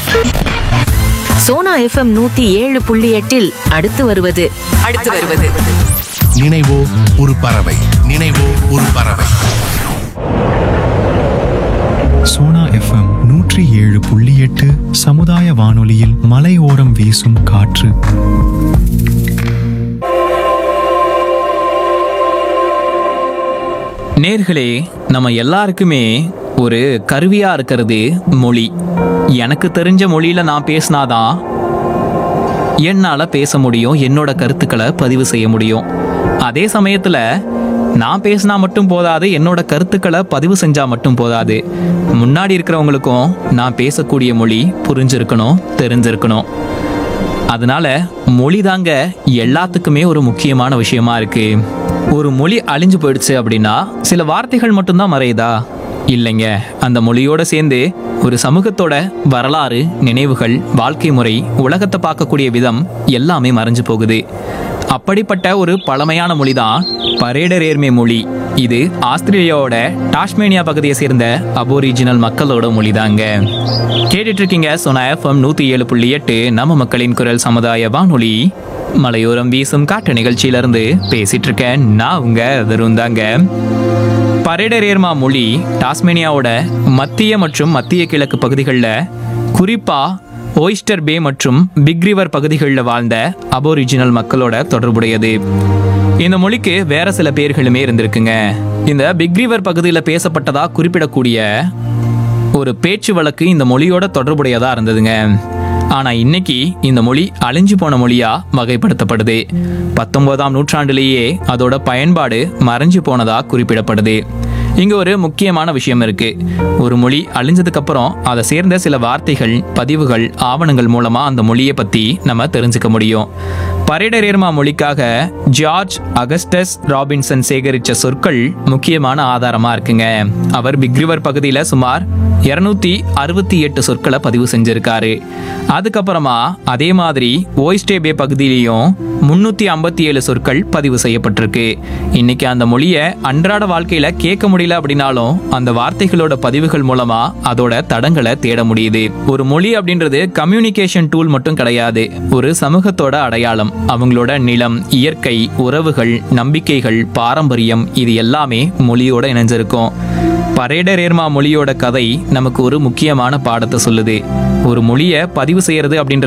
Sona FM நூத்தி ஏழு புள்ளி எட்டில் அடுத்து வருவது அடுத்து வருவது நினைவோ ஒரு பறவை நினைவோ ஒரு பறவை சோனா எஃப்எம் நூற்றி ஏழு புள்ளி எட்டு சமுதாய வானொலியில் மலையோரம் வீசும் காற்று நேர்களே நம்ம எல்லாருக்குமே ஒரு கருவியா இருக்கிறது மொழி எனக்கு தெரிஞ்ச மொழியில நான் பேசினாதான் என்னால பேச முடியும் என்னோட கருத்துக்களை பதிவு செய்ய முடியும் அதே சமயத்துல நான் பேசினா மட்டும் போதாது என்னோட கருத்துக்களை பதிவு செஞ்சா மட்டும் போதாது முன்னாடி இருக்கிறவங்களுக்கும் நான் பேசக்கூடிய மொழி புரிஞ்சிருக்கணும் தெரிஞ்சிருக்கணும் அதனால மொழி தாங்க எல்லாத்துக்குமே ஒரு முக்கியமான விஷயமா இருக்கு ஒரு மொழி அழிஞ்சு போயிடுச்சு அப்படின்னா சில வார்த்தைகள் மட்டும்தான் மறையுதா இல்லைங்க அந்த மொழியோட சேர்ந்து ஒரு சமூகத்தோட வரலாறு நினைவுகள் வாழ்க்கை முறை உலகத்தை பார்க்கக்கூடிய விதம் எல்லாமே மறைஞ்சு போகுது அப்படிப்பட்ட ஒரு பழமையான மொழி தான் பரேடர் ஏர்மே மொழி இது ஆஸ்திரேலியாவோட டாஸ்மேனியா பகுதியை சேர்ந்த அபோரிஜினல் மக்களோட மொழி தாங்க கேட்டுட்டு இருக்கீங்க சோனா எஃப்எம் நூத்தி ஏழு புள்ளி எட்டு நம்ம மக்களின் குரல் சமுதாய வானொலி மலையோரம் வீசும் காட்டு நிகழ்ச்சியில இருந்து பேசிட்டு இருக்கேன் நான் உங்க வெறும் தாங்க பரேடர் ஏர்மா மொழி டாஸ்மேனியாவோட மத்திய மற்றும் மத்திய கிழக்கு பகுதிகளில் குறிப்பா ஓய்ஸ்டர் பே மற்றும் பிக் ரிவர் பகுதிகளில் வாழ்ந்த அபோரிஜினல் மக்களோட தொடர்புடையது இந்த மொழிக்கு வேற சில பேர்களுமே இருந்திருக்குங்க இந்த பிக் ரிவர் பகுதியில் பேசப்பட்டதா குறிப்பிடக்கூடிய ஒரு பேச்சு வழக்கு இந்த மொழியோட தொடர்புடையதா இருந்ததுங்க ஆனா இன்னைக்கு இந்த மொழி அழிஞ்சு போன மொழியா வகைப்படுத்தப்படுது பத்தொன்பதாம் நூற்றாண்டிலேயே அதோட பயன்பாடு மறைஞ்சு போனதா குறிப்பிடப்படுது இங்க ஒரு முக்கியமான விஷயம் இருக்கு ஒரு மொழி அழிஞ்சதுக்கு அப்புறம் அதை சேர்ந்த சில வார்த்தைகள் பதிவுகள் ஆவணங்கள் மூலமா அந்த மொழியை பத்தி நம்ம தெரிஞ்சுக்க முடியும் பரேடரேர்மா மொழிக்காக ஜார்ஜ் அகஸ்டஸ் ராபின்சன் சேகரிச்ச சொற்கள் முக்கியமான ஆதாரமா இருக்குங்க அவர் பிக் ரிவர் பகுதியில சுமார் இருநூத்தி அறுபத்தி எட்டு சொற்களை பதிவு செஞ்சிருக்காரு அதுக்கப்புறமா அதே மாதிரி ஓய்ஸ்டே பே பகுதியிலையும் முன்னூத்தி ஐம்பத்தி ஏழு சொற்கள் பதிவு செய்யப்பட்டிருக்கு இன்னைக்கு அந்த மொழியை அன்றாட வாழ்க்கையில கேட்க முடியல அப்படின்னாலும் அந்த வார்த்தைகளோட பதிவுகள் மூலமா அதோட தடங்களை தேட முடியுது ஒரு மொழி அப்படின்றது கம்யூனிகேஷன் டூல் மட்டும் கிடையாது ஒரு சமூகத்தோட அடையாளம் அவங்களோட நிலம் இயற்கை உறவுகள் நம்பிக்கைகள் பாரம்பரியம் இது எல்லாமே மொழியோட இணைஞ்சிருக்கும் பரேடர் ஏர்மா மொழியோட கதை நமக்கு ஒரு முக்கியமான பாடத்தை சொல்லுது ஒரு மொழியை பதிவு செய்யறது அப்படின்றது